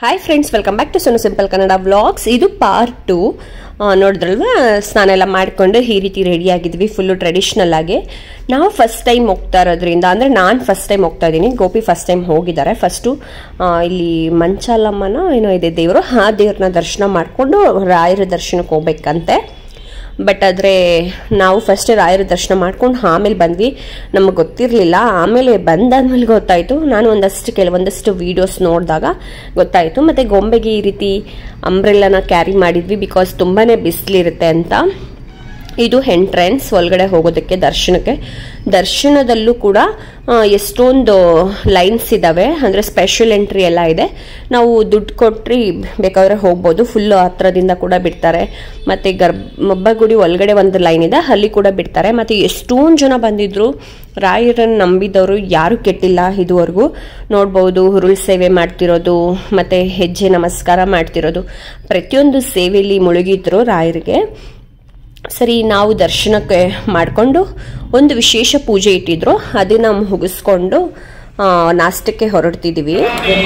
Hi friends welcome back to Sonu simple Kannada vlogs ಇದು part two ನೋಡಿದ್ರಲ್ವಾ ಸ್ನಾನ ಎಲ್ಲ ಮಾಡಿಕೊಂಡು ಈ ರೀತಿ ರೆಡಿ ಆಗಿದ್ವಿ ಫುಲ್ಲು ಟ್ರೆಡಿಷ್ನಲ್ ಆಗಿ ನಾವು ಫಸ್ಟ್ ಟೈಮ್ ಹೋಗ್ತಾ ಇರೋದ್ರಿಂದ ಅಂದರೆ ನಾನು ಫಸ್ಟ್ ಟೈಮ್ ಹೋಗ್ತಾ ಇದ್ದೀನಿ ಗೋಪಿ ಫಸ್ಟ್ ಟೈಮ್ ಹೋಗಿದ್ದಾರೆ ಫಸ್ಟು ಇಲ್ಲಿ ಮಂಚಾಲಮ್ಮನ ಏನೋ ಇದೆ ದೇವರು ಆ ದೇವ್ರನ್ನ ದರ್ಶನ ಮಾಡಿಕೊಂಡು ರಾಯರ ದರ್ಶನಕ್ಕೆ ಹೋಗ್ಬೇಕಂತೆ ಬಟ್ ಆದರೆ ನಾವು ಫಸ್ಟ್ ರಾಯರ ದರ್ಶನ ಮಾಡ್ಕೊಂಡು ಆಮೇಲೆ ಬಂದ್ವಿ ನಮಗೆ ಗೊತ್ತಿರಲಿಲ್ಲ ಆಮೇಲೆ ಬಂದಾದ್ಮೇಲೆ ಗೊತ್ತಾಯಿತು ನಾನು ಒಂದಷ್ಟು ಕೆಲವೊಂದಷ್ಟು ವೀಡಿಯೋಸ್ ನೋಡಿದಾಗ ಗೊತ್ತಾಯಿತು ಮತ್ತು ಗೊಂಬೆಗೆ ಈ ರೀತಿ ಅಂಬ್ರೆಲ್ಲನ ಕ್ಯಾರಿ ಮಾಡಿದ್ವಿ ಬಿಕಾಸ್ ತುಂಬಾ ಬಿಸಿಲಿರುತ್ತೆ ಅಂತ ಇದು ಎಂಟ್ರೆನ್ಸ್ ಒಳಗಡೆ ಹೋಗೋದಕ್ಕೆ ದರ್ಶನಕ್ಕೆ ದರ್ಶನದಲ್ಲೂ ಕೂಡ ಆ, ಎಷ್ಟೊಂದು ಲೈನ್ಸ್ ಇದ್ದಾವೆ ಅಂದರೆ ಸ್ಪೆಷಲ್ ಎಂಟ್ರಿ ಎಲ್ಲ ಇದೆ ನಾವು ದುಡ್ಡು ಕೊಟ್ರಿ ಬೇಕಾದ್ರೆ ಹೋಗ್ಬೋದು ಫುಲ್ ಹತ್ರದಿಂದ ಕೂಡ ಬಿಡ್ತಾರೆ ಮತ್ತು ಗರ್ಭಗುಡಿ ಒಳಗಡೆ ಒಂದು ಲೈನ್ ಇದೆ ಅಲ್ಲಿ ಕೂಡ ಬಿಡ್ತಾರೆ ಮತ್ತು ಎಷ್ಟೊಂದು ಜನ ಬಂದಿದ್ರು ರಾಯರನ್ನು ನಂಬಿದವರು ಯಾರು ಕೆಟ್ಟಿಲ್ಲ ಇದುವರೆಗೂ ನೋಡ್ಬೋದು ಹುರುಳು ಸೇವೆ ಮಾಡ್ತಿರೋದು ಮತ್ತು ಹೆಜ್ಜೆ ನಮಸ್ಕಾರ ಮಾಡ್ತಿರೋದು ಪ್ರತಿಯೊಂದು ಸೇವೆಯಲ್ಲಿ ಮುಳುಗಿದ್ರು ರಾಯರಿಗೆ ಸರಿ ನಾವು ದರ್ಶನಕ್ಕೆ ಮಾಡಿಕೊಂಡು ಒಂದು ವಿಶೇಷ ಪೂಜೆ ಇಟ್ಟಿದ್ರು ಅದನ್ನ ಮುಗಿಸ್ಕೊಂಡು ಆ, ನಾಷ್ಟಕ್ಕೆ ಹೊರಡ್ತಿದ್ದೀವಿ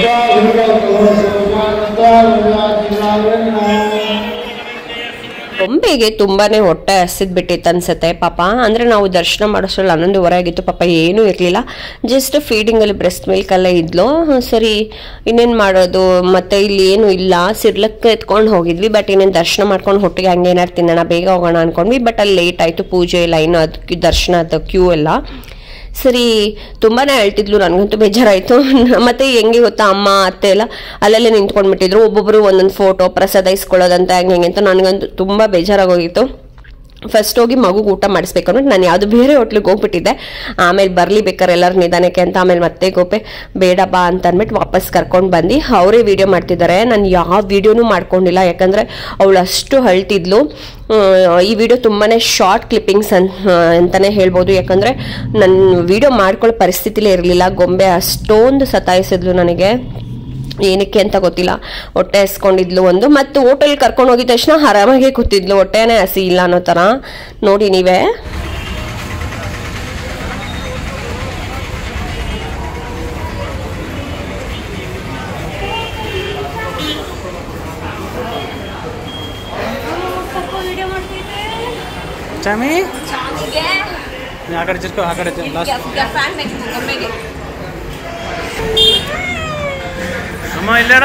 ಗೊಂಬೆಗೆ ತುಂಬಾನೇ ಹೊಟ್ಟೆ ಹಸಿದ್ ಬಿಟ್ಟಿತ್ತು ಅನ್ಸುತ್ತೆ ಪಾಪ ಅಂದ್ರೆ ನಾವು ದರ್ಶನ ಮಾಡೋಷ್ಟ್ರಲ್ಲಿ ಹನ್ನೊಂದುವರೆ ಆಗಿತ್ತು ಪಾಪ ಏನೂ ಇರಲಿಲ್ಲ ಜಸ್ಟ್ ಫೀಡಿಂಗ್ ಅಲ್ಲಿ ಬ್ರೆಸ್ಟ್ ಮಿಲ್ಕ್ ಎಲ್ಲ ಇದ್ಲು ಸರಿ ಇನ್ನೇನ್ ಮಾಡೋದು ಮತ್ತೆ ಇಲ್ಲಿ ಏನು ಇಲ್ಲ ಸಿರ್ಲಕ್ಕೆ ಎತ್ಕೊಂಡು ಹೋಗಿದ್ವಿ ಬಟ್ ಇನ್ನೇನು ದರ್ಶನ ಮಾಡ್ಕೊಂಡು ಹೊಟ್ಟಿಗೆ ಹಂಗೆ ಏನಾರು ತಿನ್ನೋಣ ಬೇಗ ಹೋಗೋಣ ಅನ್ಕೊಂಡ್ವಿ ಬಟ್ ಅಲ್ಲಿ ಲೇಟ್ ಆಯ್ತು ಪೂಜೆ ಲೈನ್ ಅದಕ್ಕೆ ದರ್ಶನ ಅದು ಕ್ಯೂ ಎಲ್ಲ ಸರಿ ತುಂಬಾನೇ ಅಳ್ತಿದ್ಲು ನನಗಂತೂ ಬೇಜಾರಾಯ್ತು ಮತ್ತೆ ಹೆಂಗೆ ಗೊತ್ತಾ ಅಮ್ಮ ಅತ್ತೆ ಎಲ್ಲ ಅಲ್ಲಲ್ಲೇ ನಿಂತ್ಕೊಂಡ್ಬಿಟ್ಟಿದ್ರು ಒಬ್ಬೊಬ್ರು ಒಂದೊಂದು ಫೋಟೋ ಪ್ರಸಾದ ಇಸ್ಕೊಳ್ಳೋದಂತ ಹಂಗೆ ಹಿಂಗೆ ಅಂತ ನನಗಂತೂ ತುಂಬಾ ಬೇಜಾರಾಗೋಗಿತ್ತು ಫಸ್ಟ್ ಹೋಗಿ ಮಗುಗೆ ಊಟ ಮಾಡಿಸ್ಬೇಕು ಅಂದ್ಬಿಟ್ಟು ನಾನು ಯಾವುದು ಬೇರೆ ಹೋಟ್ಲಿಗೆ ಹೋಗ್ಬಿಟ್ಟಿದ್ದೆ ಆಮೇಲೆ ಬರ್ಲಿ ಬೇಕಾರೆ ಎಲ್ಲರೂ ನಿಧಾನಕ್ಕೆ ಅಂತ ಆಮೇಲೆ ಮತ್ತೆ ಗೋಪೆ ಬೇಡ ಬಾ ಅಂತ ಅಂದ್ಬಿಟ್ಟು ವಾಪಸ್ ಕರ್ಕೊಂಡು ಬಂದು ಅವರೇ ವಿಡಿಯೋ ಮಾಡ್ತಿದ್ದಾರೆ ನಾನು ಯಾವ ವಿಡಿಯೋನೂ ಮಾಡ್ಕೊಂಡಿಲ್ಲ ಯಾಕಂದ್ರೆ ಅವಳು ಅಷ್ಟು ಅಳ್ತಿದ್ಲು ಆ, ಈ ವಿಡಿಯೋ ತುಂಬಾನೇ ಶಾರ್ಟ್ ಕ್ಲಿಪ್ಪಿಂಗ್ಸ್ ಅನ್ ಅಂತಾನೆ ಹೇಳ್ಬೋದು ಯಾಕಂದ್ರೆ ನನ್ನ ವಿಡಿಯೋ ಮಾಡ್ಕೊಳ್ಳೋ ಪರಿಸ್ಥಿತಿಲೇ ಇರಲಿಲ್ಲ ಗೊಂಬೆ ಅಷ್ಟೊಂದು ಸತಾಯಿಸಿದ್ಲು ನನಗೆ ಏನಕ್ಕೆ ಅಂತ ಗೊತ್ತಿಲ್ಲ ಹೊಟ್ಟೆ ಹಸ್ಕೊಂಡಿದ್ಲು ಒಂದು ಮತ್ತು ಹೋಟೆಲ್ ಕರ್ಕೊಂಡು ಹೋಗಿದ ತಕ್ಷಣ ಆರಾಮಾಗಿ ಕೂತಿದ್ಲು ಹೊಟ್ಟೆನೇ ಹಸಿ ಇಲ್ಲ ಅನ್ನೋ ಥರ ನೋಡಿ ನೀವೇ ಚಾಮಿ ನೀ ಆ ಕಡೆ ಚಿರ್ಕೋ ಆ ಕಡೆ ಲಾಸ್ಟ್ ಅಮ್ಮ ಇಲ್ಲಾರ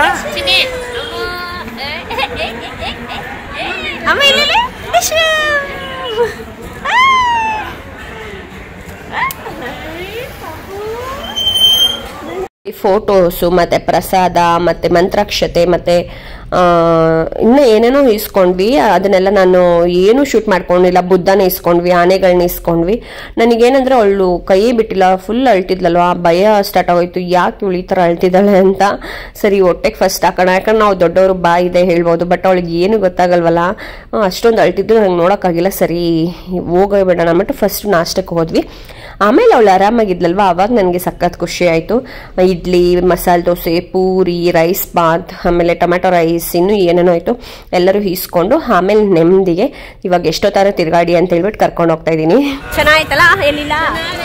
ಫೋಟೋಸು ಮತ್ತೆ ಪ್ರಸಾದ ಮತ್ತೆ ಮಂತ್ರಾಕ್ಷತೆ ಮತ್ತೆ ಆ, ಇನ್ನು ಏನೇನೋ ಇಸ್ಕೊಂಡ್ವಿ ಅದನ್ನೆಲ್ಲ ನಾನು ಏನು ಶೂಟ್ ಮಾಡ್ಕೊಂಡಿಲ್ಲ ಬುದ್ಧನ ಇಸ್ಕೊಂಡ್ವಿ ಆನೆಗಳನ್ನ ಇಸ್ಕೊಂಡ್ವಿ ನನಗೇನಂದ್ರೆ ಅವಳು ಕೈ ಬಿಟ್ಟಿಲ್ಲ ಫುಲ್ ಅಳ್ತಿದ್ಲಲ್ವಾ ಭಯ ಸ್ಟಾರ್ಟ್ ಆಗೋಯ್ತು ಯಾಕೆ ಇವಳು ಈ ಥರ ಅಳ್ತಿದ್ದಾಳೆ ಅಂತ ಸರಿ ಹೊಟ್ಟೆಗೆ ಫಸ್ಟ್ ಹಾಕೋಣ ಯಾಕಂದ್ರೆ ನಾವು ದೊಡ್ಡವರು ಬಾ ಇದೆ ಹೇಳ್ಬೋದು ಬಟ್ ಅವಳಿಗೆ ಏನು ಗೊತ್ತಾಗಲ್ವಲ್ಲ ಆ, ಅಷ್ಟೊಂದು ಅಳ್ತಿದ್ದು ನಂಗೆ ನೋಡೋಕ್ಕಾಗಿಲ್ಲ ಸರಿ ಹೋಗೋಬಿಡೋಣ ಅಂದ್ಬಿಟ್ಟು ಫಸ್ಟ್ ನಾಷ್ಟಕ್ಕೆ ಹೋದ್ವಿ ಆಮೇಲೆ ಅವಳು ಆರಾಮಾಗಿದ್ಲಲ್ವಾ ಅವಾಗ ನನಗೆ ಸಖತ್ ಖುಷಿ ಆಯಿತು ಇಡ್ಲಿ ಮಸಾಲೆ ದೋಸೆ ಪೂರಿ ರೈಸ್ ಬಾತ್ ಆಮೇಲೆ ಟೊಮೆಟೊ ರೈಸ್ ಇನ್ನು ಏನೇನೋ ಆಯಿತು ಎಲ್ಲರೂ ಈಸ್ಕೊಂಡು ಆಮೇಲೆ ನೆಮ್ಮದಿಗೆ ಇವಾಗ ಎಷ್ಟೋ ಥರ ತಿರುಗಾಡಿ ಅಂತ ಹೇಳ್ಬಿಟ್ಟು ಕರ್ಕೊಂಡು ಹೋಗ್ತಾ ಇದ್ದೀನಿ ಚೆನ್ನಾಯ್ತಲ್ಲ ಎಲ್ಲಿಲ್ಲ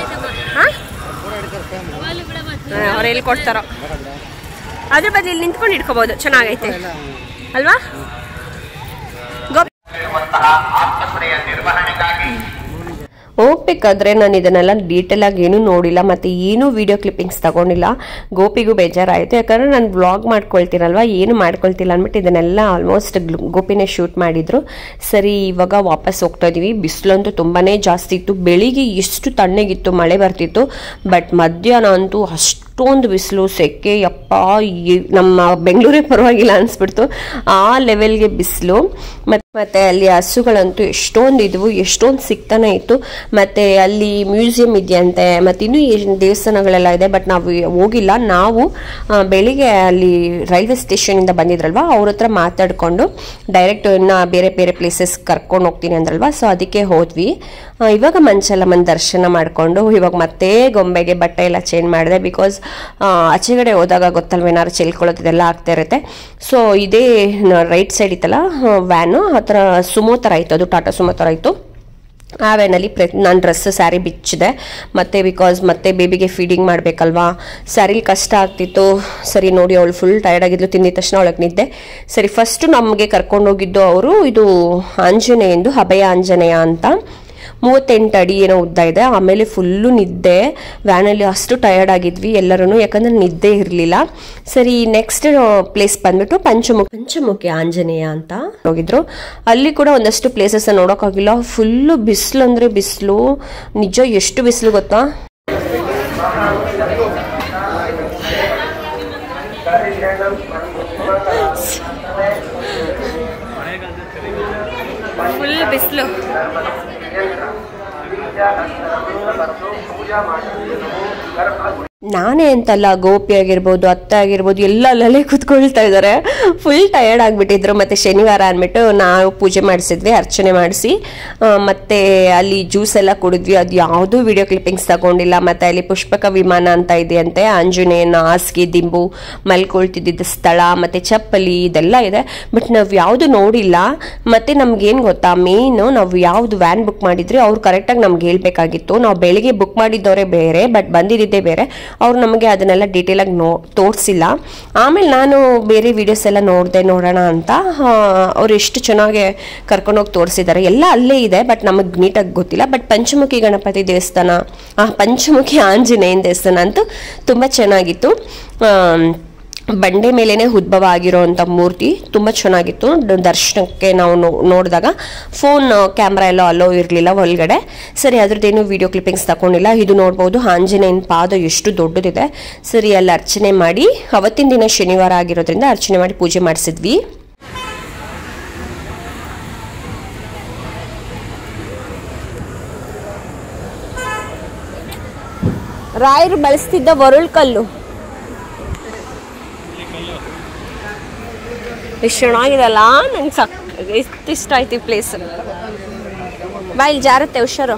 ಅವ್ರು ಎಲ್ಲಿ ಕೊಡ್ತಾರೋ ಅದ್ರ ಬದಲು ಇಲ್ಲಿ ನಿಂತ್ಕೊಂಡು ಇಟ್ಕೋಬಹುದು ಚೆನ್ನಾಗೈತೆ ಅಲ್ವಾ ಹೋಗ್ಬೇಕಾದ್ರೆ ನಾನು ಇದನ್ನೆಲ್ಲ ಡೀಟೇಲ್ ಆಗಿ ಏನೂ ನೋಡಿಲ್ಲ ಮತ್ತೆ ಏನೂ ವಿಡಿಯೋ ಕ್ಲಿಪ್ಪಿಂಗ್ಸ್ ತಗೊಂಡಿಲ್ಲ ಗೋಪಿಗೂ ಬೇಜಾರಾಯಿತು ಯಾಕಂದ್ರೆ ನಾನು ವ್ಲಾಗ್ ಮಾಡ್ಕೊಳ್ತೀನಲ್ವಾ ಏನು ಮಾಡ್ಕೊಳ್ತಿಲ್ಲ ಅಂದ್ಬಿಟ್ಟು ಇದನ್ನೆಲ್ಲ ಆಲ್ಮೋಸ್ಟ್ ಗೋಪಿನೇ ಶೂಟ್ ಮಾಡಿದ್ರು ಸರಿ ಇವಾಗ ವಾಪಸ್ ಹೋಗ್ತಾ ಇದೀವಿ ಬಿಸಿಲಂತೂ ತುಂಬಾನೇ ಜಾಸ್ತಿ ಇತ್ತು ಬೆಳಿಗ್ಗೆ ಎಷ್ಟು ತಣ್ಣಗಿತ್ತು ಮಳೆ ಬರ್ತಿತ್ತು ಬಟ್ ಮಧ್ಯಾಹ್ನ ಅಂತೂ ಅಷ್ಟೊಂದು ಬಿಸಿಲು ಸೆಕೆ ಯಪ್ಪ ಈ- ನಮ್ಮ ಬೆಂಗಳೂರೇ ಪರವಾಗಿಲ್ಲ ಅನ್ಸ್ಬಿಡ್ತು ಆ ಲೆವೆಲ್ಗೆ ಬಿಸಿಲು ಮತ್ತೆ ಮತ್ತೆ ಅಲ್ಲಿ ಹಸುಗಳಂತೂ ಎಷ್ಟೊಂದು ಇದ್ವು ಎಷ್ಟೊಂದು ಸಿಗ್ತಾನೆ ಇತ್ತು ಮತ್ತೆ ಅಲ್ಲಿ ಮ್ಯೂಸಿಯಂ ಇದೆಯಂತೆ ಮತ್ತೆ ಇನ್ನೂ ಏನ್ ದೇವಸ್ಥಾನಗಳೆಲ್ಲ ಇದೆ ಬಟ್ ನಾವು ಹೋಗಿಲ್ಲ ನಾವು ಆ, ಬೆಳಿಗ್ಗೆ ಅಲ್ಲಿ ರೈಲ್ವೆ ಸ್ಟೇಷನಿಂದ ಬಂದಿದ್ರಲ್ವಾ ಅವ್ರ ಹತ್ರ ಮಾತಾಡ್ಕೊಂಡು ಡೈರೆಕ್ಟ್ ಇನ್ನ ಬೇರೆ ಬೇರೆ ಪ್ಲೇಸಸ್ ಕರ್ಕೊಂಡು ಹೋಗ್ತೀನಿ ಅಂದ್ರಲ್ವಾ ಸೊ ಅದಕ್ಕೆ ಹೋದ್ವಿ ಆ, ಇವಾಗ ಮಂಚಲಮ್ಮನ ದರ್ಶನ ಮಾಡಿಕೊಂಡು ಇವಾಗ ಮತ್ತೆ ಗೊಂಬೆಗೆ ಬಟ್ಟೆ ಎಲ್ಲ ಚೇಂಜ್ ಮಾಡಿದೆ ಬಿಕಾಸ್ ಆಚೆಗಡೆ ಹೋದಾಗ ಗೊತ್ತಲ್ವ ಏನಾದ್ರು ಚೆಲ್ಕೊಳ್ಳೋದು ಇದೆಲ್ಲ ಆಗ್ತಾ ಇರುತ್ತೆ ಸೊ ಇದೇ ರೈಟ್ ಸೈಡ್ ಇತ್ತಲ್ಲ ವ್ಯಾನು ಆ ಥರ ಸುಮೋ ಥರ ಇತ್ತು ಅದು ಟಾಟಾ ಸುಮೋ ಥರ ಇತ್ತು ಆ ವ್ಯಾನಲ್ಲಿ ಪ್ರ ನಾನು ಡ್ರೆಸ್ ಸ್ಯಾರಿ ಬಿಚ್ಚಿದೆ ಮತ್ತು ಬಿಕಾಸ್ ಮತ್ತೆ ಬೇಬಿಗೆ ಫೀಡಿಂಗ್ ಮಾಡಬೇಕಲ್ವಾ ಸ್ಯಾರಿಲಿ ಕಷ್ಟ ಆಗ್ತಿತ್ತು ಸರಿ ನೋಡಿ ಅವಳು ಫುಲ್ ಟಯರ್ಡ್ ಆಗಿದ್ಲು ತಿಂದಿದ ತಕ್ಷಣ ಅವಳಕ್ಕೆ ನಿದ್ದೆ ಸರಿ ಫಸ್ಟು ನಮಗೆ ಕರ್ಕೊಂಡೋಗಿದ್ದು ಅವರು ಇದು ಆಂಜನೇಯಂದು ಅಭಯ ಆಂಜನೇಯ ಅಂತ ಮೂವತ್ತೆಂಟು ಅಡಿ ಏನೋ ಉದ್ದ ಇದೆ ಆಮೇಲೆ ಫುಲ್ಲು ನಿದ್ದೆ ವ್ಯಾನಲ್ಲಿ ಅಷ್ಟು ಟಯರ್ಡ್ ಆಗಿದ್ವಿ ಎಲ್ಲರೂ ಯಾಕಂದ್ರೆ ನಿದ್ದೆ ಇರಲಿಲ್ಲ ಸರಿ ನೆಕ್ಸ್ಟ್ ಪ್ಲೇಸ್ ಬಂದ್ಬಿಟ್ಟು ಪಂಚಮುಖಿ ಪಂಚಮುಖಿ ಆಂಜನೇಯ ಅಂತ ಹೋಗಿದ್ರು ಅಲ್ಲಿ ಕೂಡ ಒಂದಷ್ಟು ಪ್ಲೇಸಸ್ ನೋಡೋಕ್ಕಾಗಿಲ್ಲ ಫುಲ್ಲು ಬಿಸಿಲು ಅಂದರೆ ಬಿಸಿಲು ನಿಜ ಎಷ್ಟು ಬಿಸಿಲು ಗೊತ್ತಾ ಫುಲ್ ಬಿಸಿಲು ನಾನೇ ಅಂತಲ್ಲ ಗೋಪಿ ಆಗಿರ್ಬೋದು ಅತ್ತೆ ಆಗಿರ್ಬೋದು ಎಲ್ಲ ಅಲ್ಲಲ್ಲೇ ಕೂತ್ಕೊಳ್ತಾ ಇದ್ದಾರೆ ಫುಲ್ ಟಯರ್ಡ್ ಆಗಿಬಿಟ್ಟಿದ್ರು ಮತ್ತೆ ಶನಿವಾರ ಅಂದ್ಬಿಟ್ಟು ನಾವು ಪೂಜೆ ಮಾಡಿಸಿದ್ವಿ ಅರ್ಚನೆ ಮಾಡಿಸಿ ಮತ್ತೆ ಅಲ್ಲಿ ಜ್ಯೂಸ್ ಎಲ್ಲ ಕುಡಿದ್ವಿ ಅದು ಯಾವುದೂ ವಿಡಿಯೋ ಕ್ಲಿಪ್ಪಿಂಗ್ಸ್ ತಗೊಂಡಿಲ್ಲ ಮತ್ತೆ ಅಲ್ಲಿ ಪುಷ್ಪಕ ವಿಮಾನ ಅಂತ ಇದೆಯಂತೆ ಆಂಜನೇಯನ ಹಾಸಿಗೆ ದಿಂಬು ಮಲ್ಕೊಳ್ತಿದ್ದ ಸ್ಥಳ ಮತ್ತೆ ಚಪ್ಪಲಿ ಇದೆಲ್ಲ ಇದೆ ಬಟ್ ನಾವು ಯಾವುದು ನೋಡಿಲ್ಲ ಮತ್ತೆ ನಮ್ಗೇನು ಗೊತ್ತಾ ಮೇನು ನಾವು ಯಾವ್ದು ವ್ಯಾನ್ ಬುಕ್ ಮಾಡಿದ್ರಿ ಅವ್ರು ಕರೆಕ್ಟಾಗಿ ನಮ್ಗೆ ಹೇಳ್ಬೇಕಾಗಿತ್ತು ನಾವು ಬೆಳಿಗ್ಗೆ ಬುಕ್ ಮಾಡಿದ್ದವರೇ ಬೇರೆ ಬಟ್ ಬಂದಿದ್ದೇ ಬೇರೆ ಅವ್ರು ನಮಗೆ ಅದನ್ನೆಲ್ಲ ಡೀಟೇಲಾಗಿ ನೋ ತೋರಿಸಿಲ್ಲ ಆಮೇಲೆ ನಾನು ಬೇರೆ ವಿಡಿಯೋಸ್ ಎಲ್ಲ ನೋಡಿದೆ ನೋಡೋಣ ಅಂತ ಆ, ಅವ್ರು ಎಷ್ಟು ಚೆನ್ನಾಗಿ ಕರ್ಕೊಂಡೋಗಿ ತೋರಿಸಿದ್ದಾರೆ ಎಲ್ಲ ಅಲ್ಲೇ ಇದೆ ಬಟ್ ನಮಗೆ ನೀಟಾಗಿ ಗೊತ್ತಿಲ್ಲ ಬಟ್ ಪಂಚಮುಖಿ ಗಣಪತಿ ದೇವಸ್ಥಾನ ಆ ಪಂಚಮುಖಿ ಆಂಜನೇಯನ ದೇವಸ್ಥಾನ ಅಂತೂ ತುಂಬ ಚೆನ್ನಾಗಿತ್ತು ಆಮ್, ಬಂಡೆ ಮೇಲೇನೆ ಉದ್ಭವ ಆಗಿರೋವಂಥ ಮೂರ್ತಿ ತುಂಬ ಚೆನ್ನಾಗಿತ್ತು ದ- ದರ್ಶನಕ್ಕೆ ನಾವು ನೋ- ನೋಡಿದಾಗ ಫೋನ್ ಕ್ಯಾಮ್ರಾ ಎಲ್ಲ ಅಲೋ ಇರಲಿಲ್ಲ ಒಳಗಡೆ ಸರಿ ಅದ್ರದ್ದೇನು ವಿಡಿಯೋ ಕ್ಲಿಪ್ಪಿಂಗ್ಸ್ ತಗೊಂಡಿಲ್ಲ ಇದು ನೋಡ್ಬೋದು ಆಂಜನೇಯನ ಪಾದ ಎಷ್ಟು ದೊಡ್ಡದಿದೆ ಸರಿ ಅಲ್ಲಿ ಅರ್ಚನೆ ಮಾಡಿ ಅವತ್ತಿನ ದಿನ ಶನಿವಾರ ಆಗಿರೋದ್ರಿಂದ ಅರ್ಚನೆ ಮಾಡಿ ಪೂಜೆ ಮಾಡಿಸಿದ್ವಿ ರಾಯರು ಬಳಸ್ತಿದ್ದ ವರುಳ್ ಕಲ್ಲು ಎಷ್ಟು ಚೆನ್ನಾಗಿದೆಲ್ಲ ನಂಗೆ ಸಕ್ ಎಷ್ಟು ಇಷ್ಟ ಆಯ್ತು ಈ ಪ್ಲೇಸ್ ಬಾ ಇಲ್ಲಿ ಜಾರತ್ತೆ ಹುಷಾರು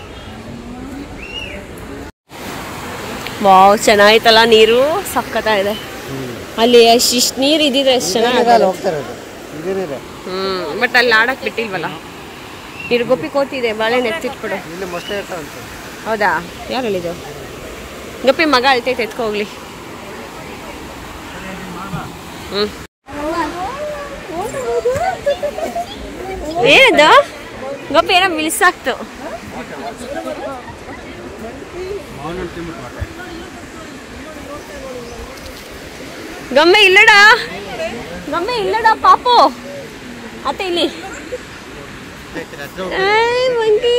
ವಾವ್ ಚೆನ್ನಾಗಿತ್ತಲ್ಲ ನೀರು ಸಕ್ಕತ್ತ ಇದೆ ಅಲ್ಲಿ ಇಷ್ಟು ನೀರು ಇದ್ದಿದ್ರೆ ಎಷ್ಟು ಚೆನ್ನಾಗಿ ಹೋಗ್ತಾ ಇರೋದು ಇದೇನಿದೆ ಹ್ಮ್ ಬಟ್ ಅಲ್ಲಿ ಆಡಕ್ ಬಿಟ್ಟಿಲ್ವಲ್ಲ ನೀರು ಗೊಪ್ಪಿ ಕೋತಿದೆ ಬಾಳೆಹಣ್ಣು ಎತ್ತಿಟ್ಬಿಡು ಇಲ್ಲಿ ಮೊಸಳೆ ಇರ್ತಾವಂತೆ ಹೌದಾ ಯಾರು ಹೇಳಿದ್ದು ಗಪ್ಪಿ ಮಗ ಅಳ್ತೈತೆ ಎತ್ಕೊ ಹೋಗ್ಲಿ ಹ್ಮ್ ಏನದು ಗಪ್ಪಿ ಏನೋ ಮಿಲ್ಸಾಕ್ತು ಗಮ್ಮೆ ಇಲ್ಲಡ ಗಮ್ಮೆ ಇಲ್ಲಡ ಪಾಪು ಅತ್ತೆ ಇಲ್ಲಿ ಏಯ್ monkey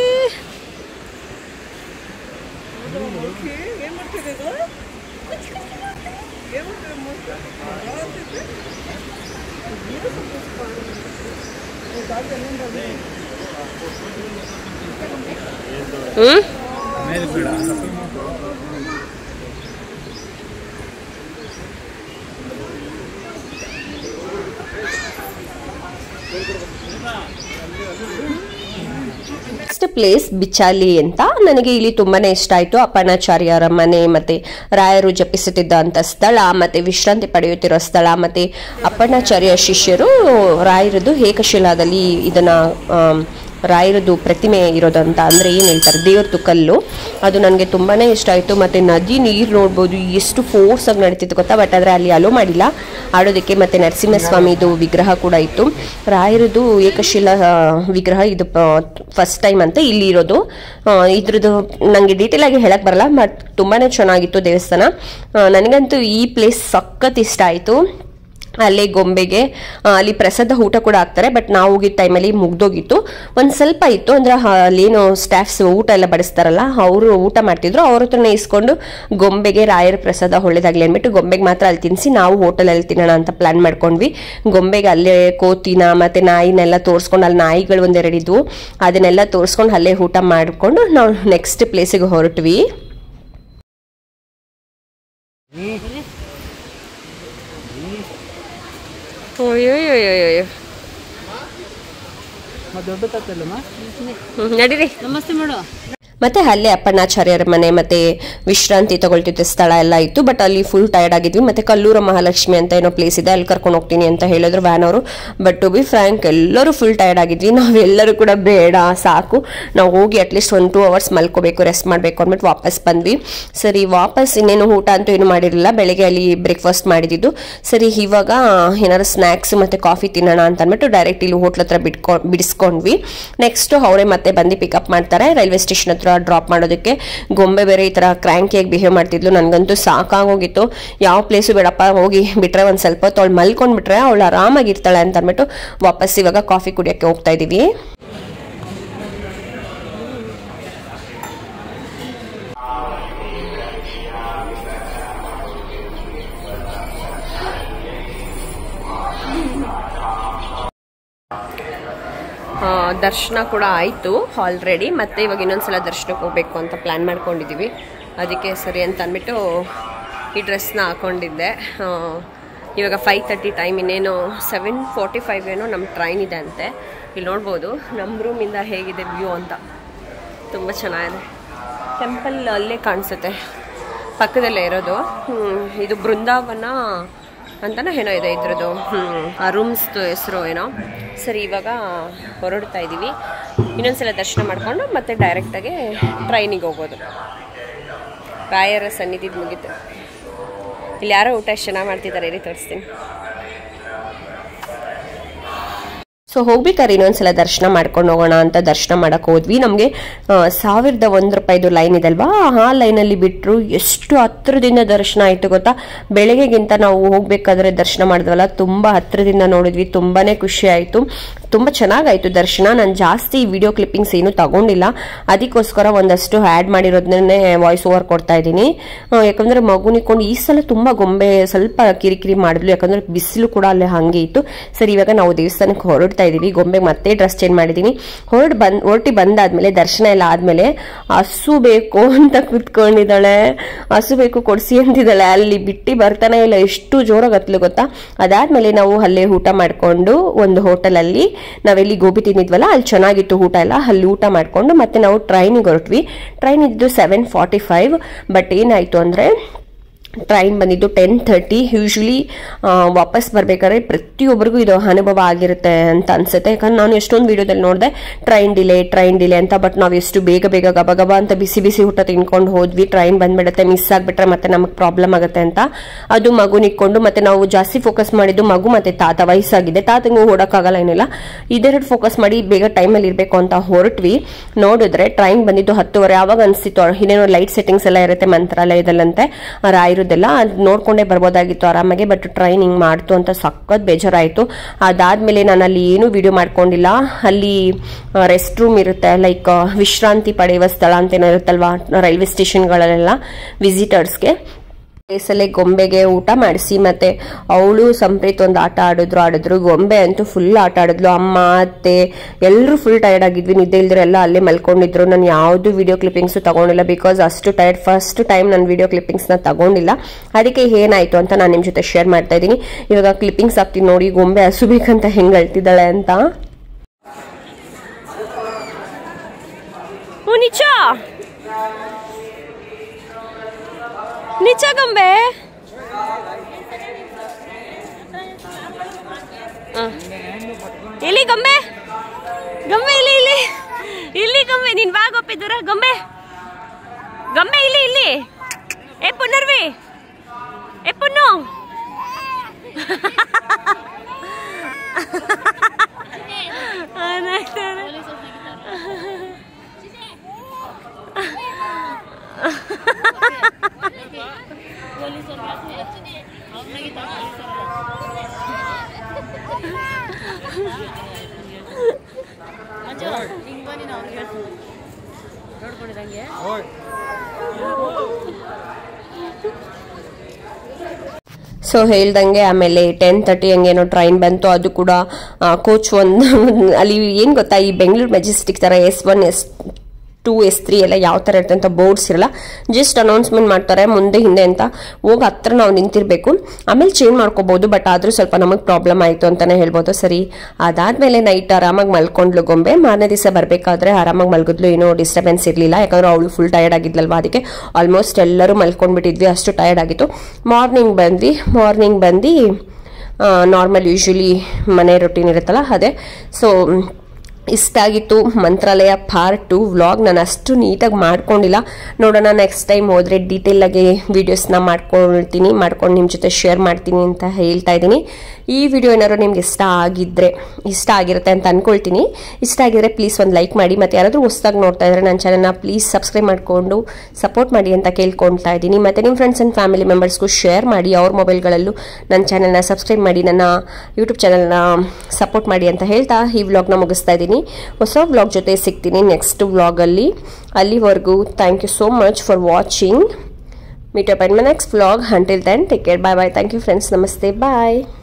hmm next place Bichali ಅಂತ ನನಗೆ ಇಲ್ಲಿ ತುಂಬಾನೇ ಇಷ್ಟ ಆಯ್ತು ಅಪ್ಪಣಾಚಾರ್ಯರ ಮನೆ ಮತ್ತೆ ರಾಯರು ಜಪಿಸುತ್ತಿದ್ದಂಥ ಸ್ಥಳ ಮತ್ತೆ ವಿಶ್ರಾಂತಿ ಪಡೆಯುತ್ತಿರೋ ಸ್ಥಳ ಮತ್ತೆ ಅಪ್ಪಣಾಚಾರ್ಯ ಶಿಷ್ಯರು ರಾಯರದು ಏಕಶಿಲಾದಲ್ಲಿ ಇದನ್ನ ಆಮ್, ರಾಯರದು ಪ್ರತಿಮೆ ಇರೋದಂತ ಅಂದ್ರೆ ಏನ್ ಹೇಳ್ತಾರೆ ದೇವ್ರದ್ದು ಕಲ್ಲು ಅದು ನನಗೆ ತುಂಬಾನೇ ಇಷ್ಟ ಆಯ್ತು ಮತ್ತೆ ನದಿ ನೀರು ನೋಡ್ಬೋದು ಎಷ್ಟು ಫೋರ್ಸ್ ಆಗಿ ನಡೀತಿತ್ತು ಗೊತ್ತಾ ಬಟ್ ಆದ್ರೆ ಅಲ್ಲಿ ಅಲೋ ಮಾಡಿಲ್ಲ ಆಡೋದಕ್ಕೆ ಮತ್ತೆ ನರಸಿಂಹಸ್ವಾಮಿದು ವಿಗ್ರಹ ಕೂಡ ಇತ್ತು ರಾಯರದು ಏಕಶಿಲಾ ಆ, ವಿಗ್ರಹ ಇದು ಫಸ್ಟ್ ಟೈಮ್ ಅಂತ ಇಲ್ಲಿ ಇರೋದು ಆ, ಇದ್ರದ್ದು ನನಗೆ ಡೀಟೇಲ್ ಆಗಿ ಹೇಳಕ್ ಬರಲ್ಲ ಬಟ್ ತುಂಬಾನೇ ಚೆನ್ನಾಗಿತ್ತು ದೇವಸ್ಥಾನ ಆ, ನನಗಂತೂ ಈ ಪ್ಲೇಸ್ ಸಖತ್ ಇಷ್ಟ ಆಯ್ತು ಅಲ್ಲೇ ಗೊಂಬೆಗೆ ಆ, ಅಲ್ಲಿ ಪ್ರಸಾದ ಊಟ ಕೂಡ ಹಾಕ್ತಾರೆ ಬಟ್ ನಾವು ಹೋಗಿದ್ದ ಟೈಮಲ್ಲಿ ಮುಗ್ದೋಗಿತ್ತು ಒಂದು ಸ್ವಲ್ಪ ಇತ್ತು ಅಂದ್ರೆ ಆ, ಅಲ್ಲೇನು ಸ್ಟಾಫ್ಸ್ ಊಟ ಎಲ್ಲ ಬಡಿಸ್ತಾರಲ್ಲ ಅವರು ಊಟ ಮಾಡ್ತಿದ್ರು ಅವ್ರ ಹತ್ರನೇ ಇಸ್ಕೊಂಡು ಗೊಂಬೆಗೆ ರಾಯರ ಪ್ರಸಾದ ಒಳ್ಳೇದಾಗ್ಲಿ ಅಂದ್ಬಿಟ್ಟು ಗೊಂಬೆಗೆ ಮಾತ್ರ ಅಲ್ಲಿ ತಿನ್ನಿಸಿ ನಾವು ಹೋಟೆಲಲ್ಲಿ ತಿನ್ನೋಣ ಅಂತ ಪ್ಲಾನ್ ಮಾಡ್ಕೊಂಡ್ವಿ ಗೊಂಬೆಗೆ ಅಲ್ಲೇ ಕೋತಿನ ಮತ್ತೆ ನಾಯಿನೆಲ್ಲ ತೋರಿಸ್ಕೊಂಡು ಅಲ್ಲಿ ನಾಯಿಗಳು ಒಂದೆರಡು ಇದ್ವು ಅದನ್ನೆಲ್ಲ ತೋರಿಸ್ಕೊಂಡು ಅಲ್ಲೇ ಊಟ ಮಾಡಿಕೊಂಡು ನಾವು ನೆಕ್ಸ್ಟ್ ಪ್ಲೇಸಿಗೆ ಹೊರಟ್ವಿ ಅಯ್ಯೋಯ್ಯೋಯ್ಯೋ ದೊಡ್ಡ ತತ್ತಲ್ಲಮ್ಮ ನಡೀರಿ ನಮಸ್ತೆ ಮಾಡು ಮತ್ತೆ ಅಲ್ಲೇ ಅಪ್ಪಣ್ಣಾಚಾರ್ಯರ ಮನೆ ಮತ್ತೆ ವಿಶ್ರಾಂತಿ ತಗೊಳ್ತಿದ್ದ ಸ್ಥಳ ಎಲ್ಲ ಇತ್ತು ಬಟ್ ಅಲ್ಲಿ ಫುಲ್ ಟೈರ್ಡ್ ಆಗಿದ್ವಿ ಮತ್ತೆ ಕಲ್ಲೂರ ಮಹಾಲಕ್ಷ್ಮಿ ಅಂತ ಏನೋ ಪ್ಲೇಸ್ ಇದೆ ಅಲ್ಲಿ ಕರ್ಕೊಂಡು ಹೋಗ್ತೀನಿ ಅಂತ ಹೇಳಿದ್ರು ವ್ಯಾನ್ ಅವರು ಬಟ್ ಟು ಬಿ ಫ್ರ್ಯಾಂಕ್ ಎಲ್ಲರೂ ಫುಲ್ ಟೈರ್ಡ್ ಆಗಿದ್ವಿ ನಾವೆಲ್ಲರೂ ಕೂಡ ಬೇಡ ಸಾಕು ನಾವು ಹೋಗಿ ಅಟ್ಲೀಸ್ಟ್ ಒಂದು ಟೂ ಅವರ್ಸ್ ಮಲ್ಕೋಬೇಕು ರೆಸ್ಟ್ ಮಾಡಬೇಕು ಅಂದ್ಬಿಟ್ಟು ವಾಪಸ್ ಬಂದ್ವಿ ಸರಿ ವಾಪಸ್ ಇನ್ನೇನು ಊಟ ಅಂತೂ ಏನು ಮಾಡಿರಲಿಲ್ಲ ಬೆಳಗ್ಗೆ ಅಲ್ಲಿ ಬ್ರೇಕ್ಫಾಸ್ಟ್ ಮಾಡಿದ್ದು ಸರಿ ಇವಾಗ ಏನಾದ್ರು ಸ್ನ್ಯಾಕ್ಸ್ ಮತ್ತೆ ಕಾಫಿ ತಿನ್ನೋಣ ಅಂತ ಅಂದ್ಬಿಟ್ಟು ಡೈರೆಕ್ಟ್ ಇಲ್ಲಿ ಹೋಟ್ಲ್ ಹತ್ರ ಬಿಟ್ಕೊ ಬಿಡಿಸ್ಕೊಂಡ್ವಿ ನೆಕ್ಸ್ಟ್ ಅವರೇ ಮತ್ತೆ ಬಂದು ಪಿಕಪ್ ಮಾಡ್ತಾರೆ ರೈಲ್ವೆ ಸ್ಟೇಷನ್ ಹತ್ರ ಡ್ರಾಪ್ ಮಾಡೋದಕ್ಕೆ ಗೊಂಬೆ ಬೇರೆ ಈ ಥರ ಕ್ರ್ಯಾಂಕಿಯಾಗಿ ಬಿಹೇವ್ ಮಾಡ್ತಿದ್ಲು ನನಗಂತೂ ಸಾಕಾಗೋಗಿತ್ತು ಯಾವ ಪ್ಲೇಸು ಬೇಡಪ್ಪ ಹೋಗಿ ಬಿಟ್ರೆ ಒಂದು ಸ್ವಲ್ಪ ಹೊತ್ತು ಅವಳು ಮಲ್ಕೊಂಡ್ಬಿಟ್ರೆ ಅವಳು ಆರಾಮಾಗಿರ್ತಾಳೆ ಅಂತ ಅಂದ್ಬಿಟ್ಟು ವಾಪಸ್ ಇವಾಗ ಕಾಫಿ ಕುಡಿಯೋಕ್ಕೆ ಹೋಗ್ತಾ ಇದ್ದೀವಿ ಆ, ದರ್ಶನ ಕೂಡ ಆಯಿತು ಆಲ್ರೆಡಿ ಮತ್ತೆ ಇವಾಗ ಇನ್ನೊಂದ್ಸಲ ದರ್ಶನಕ್ಕೆ ಹೋಗ್ಬೇಕು ಅಂತ ಪ್ಲ್ಯಾನ್ ಮಾಡ್ಕೊಂಡಿದ್ದೀವಿ ಅದಕ್ಕೆ ಸರಿ ಅಂತ ಅಂದ್ಬಿಟ್ಟು ಈ ಡ್ರೆಸ್ನ ಹಾಕೊಂಡಿದ್ದೆ ಆ, ಇವಾಗ ಫೈವ್ ತರ್ಟಿ ಟೈಮ್ ಇನ್ನೇನು ಸೆವೆನ್ ಫೋರ್ಟಿ ಫೈವ್ ಏನೋ ನಮ್ಮ ಟ್ರೈನ್ ಇದೆ ಅಂತೆ ಇಲ್ಲಿ ನೋಡ್ಬೋದು ನಮ್ಮ ರೂಮಿಂದ ಹೇಗಿದೆ ವ್ಯೂ ಅಂತ ತುಂಬ ಚೆನ್ನಾಗಿದೆ ಟೆಂಪಲ್ ಅಲ್ಲೇ ಕಾಣಿಸುತ್ತೆ ಪಕ್ಕದಲ್ಲೇ ಇರೋದು ಹ್ಮ್, ಇದು ಬೃಂದಾವನ ಅಂತನೋ ಏನೋ ಇದೆ ಇದ್ರದ್ದು ಹ್ಮ್, ಆ ರೂಮ್ಸ್ದು ಹೆಸರು ಏನೋ ಸರಿ ಇವಾಗ ಹೊರಡ್ತಾ ಇದ್ದೀವಿ ಇನ್ನೊಂದ್ಸಲ ದರ್ಶನ ಮಾಡಿಕೊಂಡು ಮತ್ತೆ ಡೈರೆಕ್ಟಾಗಿ ಟ್ರೈನಿಗೆ ಹೋಗೋದು ರಾಯರ ಸನ್ನಿಧಿದು ಮುಗೀತು ಇಲ್ಲಿ ಯಾರೋ ಊಟ ಎಷ್ಟು ಚೆನ್ನಾಗಿ ಮಾಡ್ತಿದ್ದಾರೆ ಇಲ್ಲಿ ತೋರಿಸ್ತೀನಿ ಸೊ ಹೋಗ್ಬೇಕಾದ್ರೆ ಇನ್ನೊಂದ್ಸಲ ದರ್ಶನ ಮಾಡ್ಕೊಂಡು ಹೋಗೋಣ ಅಂತ ದರ್ಶನ ಮಾಡಕ್ ಹೋದ್ವಿ ನಮಗೆ ಸಾವಿರದ ಒಂದು ರೂಪಾಯಿದು ಲೈನ್ ಇದಲ್ವಾ ಆ ಲೈನಲ್ಲಿ ಬಿಟ್ಟರು ಎಷ್ಟು ಹತ್ರದಿಂದ ದರ್ಶನ ಆಯ್ತು ಗೊತ್ತಾ ಬೆಳಗ್ಗೆಗಿಂತ ನಾವು ಹೋಗ್ಬೇಕಾದ್ರೆ ದರ್ಶನ ಮಾಡಿದ್ವಲ್ಲ ತುಂಬಾ ಹತ್ರದಿಂದ ನೋಡಿದ್ವಿ ತುಂಬಾನೇ ಖುಷಿ ಆಯ್ತು ತುಂಬಾ ಚೆನ್ನಾಗಾಯ್ತು ದರ್ಶನ ನಾನು ಜಾಸ್ತಿ ವಿಡಿಯೋ ಕ್ಲಿಪ್ಪಿಂಗ್ಸ್ ಏನು ತಗೊಂಡಿಲ್ಲ ಅದಕ್ಕೋಸ್ಕರ ಒಂದಷ್ಟು ಆ್ಯಡ್ ಮಾಡಿರೋದನ್ನೇ ವಾಯ್ಸ್ ಓವರ್ ಕೊಡ್ತಾ ಇದ್ದೀನಿ ಆ, ಯಾಕಂದ್ರೆ ಮಗು ನಿಕ್ಕೊಂಡು ಈ ಸಲ ತುಂಬಾ ಗೊಂಬೆ ಸ್ವಲ್ಪ ಕಿರಿಕಿರಿ ಮಾಡಿದ್ಲು ಯಾಕಂದ್ರೆ ಬಿಸಿಲು ಕೂಡ ಅಲ್ಲೇ ಹಂಗೆ ಇತ್ತು ಸರಿ ಇವಾಗ ನಾವು ದೇವಸ್ಥಾನಕ್ಕೆ ಹೊರಡ್ತಾ ಇದೀವಿ ಗೊಂಬೆ ಮತ್ತೆ ಡ್ರೆಸ್ ಚೇಂಜ್ ಮಾಡಿದೀನಿ ಹೊರಡ್ ಬಂದ್ ಹೊರಟಿ ಬಂದಾದ್ಮೇಲೆ ದರ್ಶನ ಎಲ್ಲ ಆದ್ಮೇಲೆ ಹಸು ಬೇಕು ಅಂತ ಕುತ್ಕೊಂಡಿದ್ದಾಳೆ ಹಸು ಬೇಕು ಕೊಡ್ಸಿ ಅಂತಿದ್ದಾಳೆ ಅಲ್ಲಿ ಬಿಟ್ಟು ಬರ್ತಾನೆ ಇಲ್ಲ ಎಷ್ಟು ಜೋರಾಗಿ ಹತ್ಲು ಗೊತ್ತಾ ಅದಾದ್ಮೇಲೆ ನಾವು ಅಲ್ಲೇ ಊಟ ಮಾಡ್ಕೊಂಡು ಒಂದು ಹೋಟೆಲ್ ಅಲ್ಲಿ ನಾವೆಲ್ಲಿ ಗೋಬಿ ತಿಂದಿದ್ವಲ್ಲ ಅಲ್ಲಿ ಚೆನ್ನಾಗಿತ್ತು ಊಟ ಎಲ್ಲ ಅಲ್ಲಿ ಊಟ ಮಾಡ್ಕೊಂಡು ಮತ್ತೆ ನಾವು ಟ್ರೈನಿಗೆ ಹೊರಟ್ವಿ ಟ್ರೈನ್ ಇದ್ದು ಸೆವೆನ್ ಫಾರ್ಟಿ ಫೈವ್ ಬಟ್ ಏನಾಯ್ತು ಅಂದ್ರೆ ಟ್ರೈನ್ ಬಂದಿದ್ದು ಟೆನ್ ಥರ್ಟಿ ಯೂಶ್ವಲಿ ವಾಪಸ್ ಬರ್ಬೇಕಾದ್ರೆ ಪ್ರತಿಯೊಬ್ಬರಿಗೂ ಇದು ಅನುಭವ ಆಗಿರುತ್ತೆ ಅಂತ ಅನ್ಸುತ್ತೆ ಯಾಕಂದ್ರೆ ನಾನು ಎಷ್ಟೊಂದು ವಿಡಿಯೋದಲ್ಲಿ ನೋಡಿದೆ ಟ್ರೈನ್ ಡಿಲೇ ಟ್ರೈನ್ ಡಿಲೇ ಅಂತ ಬಟ್ ನಾವು ಎಷ್ಟು ಬೇಗ ಬೇಗ ಗಬ ಗಬ ಅಂತ ಬಿಸಿ ಬಿಸಿ ಊಟ ತಿನ್ಕೊಂಡು ಹೋದ್ವಿ ಟ್ರೈನ್ ಬಂದ್ಬಿಡುತ್ತೆ ಮಿಸ್ ಆಗಿಬಿಟ್ರೆ ಮತ್ತೆ ನಮಗೆ ಪ್ರಾಬ್ಲಮ್ ಆಗುತ್ತೆ ಅಂತ ಅದು ಮಗು ನಿಕ್ಕೊಂಡು ಮತ್ತೆ ನಾವು ಜಾಸ್ತಿ ಫೋಕಸ್ ಮಾಡಿದ್ದು ಮಗು ಮತ್ತೆ ತಾತ ವಯಸ್ಸಾಗಿದೆ ತಾತಂಗೂ ಓಡೋಕ್ಕಾಗಲ್ಲ ಏನಿಲ್ಲ ಇದೆರಡು ಫೋಕಸ್ ಮಾಡಿ ಬೇಗ ಟೈಮಲ್ಲಿ ಇರಬೇಕು ಅಂತ ಹೊರಟ್ವಿ ನೋಡಿದ್ರೆ ಟ್ರೈನ್ ಬಂದಿದ್ದು ಹತ್ತುವರೆ ಆವಾಗ ಅನಿಸ್ತಿತ್ತು ಇನ್ನೇನೋ ಲೈಟ್ ಸೆಟ್ಟಿಂಗ್ಸ್ ಎಲ್ಲ ಇರುತ್ತೆ ಮಂತ್ರಾಲಯದಲ್ಲಂತೆ ಆ ರಾಯರದೆಲ್ಲ ಅದು ನೋಡ್ಕೊಂಡೇ ಬರ್ಬೋದಾಗಿತ್ತು ಆರಾಮಾಗಿ ಬಟ್ ಟ್ರೈನ್ ಹಿಂಗ್ ಮಾಡ್ತು ಅಂತ ಸಖತ್ ಬೇಜಾರಾಯಿತು ಅದಾದ್ಮೇಲೆ ನಾನು ಅಲ್ಲಿ ಏನೂ ವಿಡಿಯೋ ಮಾಡ್ಕೊಂಡಿಲ್ಲ ಅಲ್ಲಿ ರೆಸ್ಟ್ ರೂಮ್ ಇರುತ್ತೆ ಲೈಕ್ ವಿಶ್ರಾಂತಿ ಪಡೆಯುವ ಸ್ಥಳ ಅಂತ ಏನೋ ಇರುತ್ತಲ್ವಾ ರೈಲ್ವೆ ಸ್ಟೇಷನ್ಗಳಲ್ಲೆಲ್ಲ ವಿಸಿಟರ್ಸ್ಗೆ ಪ್ಲೇಸಲ್ಲೇ ಗೊಂಬೆಗೆ ಊಟ ಮಾಡಿಸಿ ಮತ್ತೆ ಅವಳು ಸಂಪ್ರೀತ್ ಒಂದು ಆಟ ಆಡಿದ್ರು ಆಡಿದ್ರು ಗೊಂಬೆ ಅಂತೂ ಫುಲ್ ಆಟ ಆಡಿದ್ಲು ಅಮ್ಮ ಅತ್ತೆ ಎಲ್ಲರೂ ಫುಲ್ ಟೈರ್ಡ್ ಆಗಿದ್ವಿ ನಿದ್ದೆ ಇಲ್ದ್ರೆ ಎಲ್ಲ ಅಲ್ಲೇ ಮಲ್ಕೊಂಡಿದ್ರು ನಾನು ಯಾವುದು ವಿಡಿಯೋ ಕ್ಲಿಪ್ಪಿಂಗ್ಸು ತಗೊಂಡಿಲ್ಲ ಬಿಕಾಸ್ ಅಷ್ಟು ಟೈರ್ಡ್ ಫಸ್ಟ್ ಟೈಮ್ ನಾನು ವಿಡಿಯೋ ಕ್ಲಿಪ್ಪಿಂಗ್ಸ್ನ ತಗೊಂಡಿಲ್ಲ ಅದಕ್ಕೆ ಏನಾಯ್ತು ಅಂತ ನಾನು ನಿಮ್ಮ ಜೊತೆ ಶೇರ್ ಮಾಡ್ತಾ ಇದ್ದೀನಿ ಇವಾಗ ಕ್ಲಿಪ್ಪಿಂಗ್ಸ್ ಹಾಕ್ತೀನಿ ನೋಡಿ ಗೊಂಬೆ ಹಸುಬೇಕಂತ ಹೆಂಗ್ ಅಳ್ತಿದ್ದಾಳೆ ಅಂತ ಓ ನಿಚ ನಿಚ ಗೊಂಬೆ ಹ. ಎಲ್ಲಿ ಗೊಂಬೆ ಗೊಂಬೆ ಇಲ್ಲಿ ಇಲ್ಲಿ ಇಲ್ಲಿ ಗೊಂಬೆ ನೀನ್ ಬಾ ಗೋಪಿ ದೂರ ಗೊಂಬೆ ಗೊಂಬೆ ಇಲ್ಲಿ ಇಲ್ಲಿ ಏ ಪುನರ್ವಿ ಏ ಪುನ್ನು ಆ, ನಗ್ತಾರೆ. ಸೊ ಹೇಳ್ದಂಗೆ ಆಮೇಲೆ ಟೆನ್ ತರ್ಟಿ ಹಂಗೇನೋ ಟ್ರೈನ್ ಬಂತು ಅದು ಕೂಡ ಕೋಚ್ ಒಂದು ಅಲ್ಲಿ ಏನು ಗೊತ್ತಾ ಈ ಬೆಂಗಳೂರು ಮೆಜೆಸ್ಟಿಕ್ ಥರ S one S two S three ಎಲ್ಲ ಯಾವ ಥರ ಇರುತ್ತೆ ಅಂತ ಬೋರ್ಡ್ಸ್ ಇರಲ್ಲ ಜಸ್ಟ್ ಅನೌನ್ಸ್ಮೆಂಟ್ ಮಾಡ್ತಾರೆ ಮುಂದೆ ಹಿಂದೆ ಅಂತ ಹೋಗಿ ಹತ್ರ ನಾವು ನಿಂತಿರಬೇಕು ಆಮೇಲೆ ಚೇಂಜ್ ಮಾಡ್ಕೋಬಹುದು ಬಟ್ ಆದರೂ ಸ್ವಲ್ಪ ನಮಗೆ ಪ್ರಾಬ್ಲಮ್ ಆಯಿತು ಅಂತಲೇ ಹೇಳ್ಬೋದು ಸರಿ ಅದಾದಮೇಲೆ ನೈಟ್ ಆರಾಮಾಗಿ ಮಲ್ಕೊಂಡ್ಲು ಗೊಂಬೆ ಮಾರನೇ ದಿವಸ ಬರಬೇಕಾದ್ರೆ ಆರಾಮಾಗಿ ಮಲ್ಗಿದ್ಲು ಏನೋ ಡಿಸ್ಟರ್ಬೆನ್ಸ್ ಇರಲಿಲ್ಲ ಯಾಕಂದ್ರೆ ಅವಳು ಫುಲ್ ಟಯರ್ಡ್ ಆಗಿದ್ಲಲ್ವಾ ಅದಕ್ಕೆ ಆಲ್ಮೋಸ್ಟ್ ಎಲ್ಲರೂ ಮಲ್ಕೊಂಡ್ಬಿಟ್ಟಿದ್ವಿ ಅಷ್ಟು ಟಯರ್ಡ್ ಆಗಿತ್ತು ಮಾರ್ನಿಂಗ್ ಬಂದ್ವಿ ಮಾರ್ನಿಂಗ್ ಬಂದು ನಾರ್ಮಲ್ ಯೂಶ್ವಲಿ ಮನೆ ರೊಟೀನ್ ಇರುತ್ತಲ್ಲ ಅದೇ ಸೊ ಇಷ್ಟ ಆಗಿತ್ತು ಮಂತ್ರಾಲಯ ಪಾರ್ಟ್ ಟು ವ್ಲಾಗ್ ನಾನು ಅಷ್ಟು ನೀಟಾಗಿ ಮಾಡ್ಕೊಂಡಿಲ್ಲ ನೋಡೋಣ ನೆಕ್ಸ್ಟ್ ಟೈಮ್ ಹೋದರೆ ಡೀಟೇಲಾಗಿ ವೀಡಿಯೋಸ್ನ ಮಾಡ್ಕೊಳ್ತೀನಿ ಮಾಡ್ಕೊಂಡು ನಿಮ್ಮ ಜೊತೆ ಶೇರ್ ಮಾಡ್ತೀನಿ ಅಂತ ಹೇಳ್ತಾ ಇದ್ದೀನಿ ಈ ವಿಡಿಯೋ ಏನಾದ್ರು ನಿಮ್ಗೆ ಇಷ್ಟ ಆಗಿದ್ದರೆ ಇಷ್ಟ ಆಗಿರುತ್ತೆ ಅಂತ ಅಂದ್ಕೊಳ್ತೀನಿ ಇಷ್ಟ ಆಗಿದ್ರೆ ಪ್ಲೀಸ್ ಒಂದು ಲೈಕ್ ಮಾಡಿ ಮತ್ತು ಯಾರಾದರೂ ಹೊಸ್ದಾಗಿ ನೋಡ್ತಾ ಇದ್ರೆ ನನ್ನ ಚಾನಲ್ನ ಪ್ಲೀಸ್ ಸಬ್ಸ್ಕ್ರೈಬ್ ಮಾಡಿಕೊಂಡು ಸಪೋರ್ಟ್ ಮಾಡಿ ಅಂತ ಕೇಳ್ಕೊಳ್ತಾ ಇದ್ದೀನಿ ಮತ್ತು ನಿಮ್ಮ ಫ್ರೆಂಡ್ಸ್ ಆ್ಯಂಡ್ ಫ್ಯಾಮಿಲಿ ಮೆಂಬರ್ಸ್ಗೂ ಶೇರ್ ಮಾಡಿ ಅವ್ರ ಮೊಬೈಲ್ಗಳಲ್ಲೂ ನನ್ನ ಚಾನಲ್ನ ಸಬ್ಸ್ಕ್ರೈಬ್ ಮಾಡಿ ನನ್ನ ಯೂಟ್ಯೂಬ್ ಚಾನಲ್ನ ಸಪೋರ್ಟ್ ಮಾಡಿ ಅಂತ ಹೇಳ್ತಾ ಈ ವ್ಲಾಗ್ನ ಮುಗಿಸ್ತಾ ಇದ್ದೀನಿ ಹೊಸ ವ್ಲಾಗ್ ಜೊತೆ ಸಿಗ್ತೀನಿ ನೆಕ್ಸ್ಟ್ ವ್ಲಾಗಲ್ಲಿ ಅಲ್ಲಿವರೆಗೂ thank you so much for watching meet up and my next vlog until then take care bye bye thank you friends ನಮಸ್ತೆ ಬಾಯ್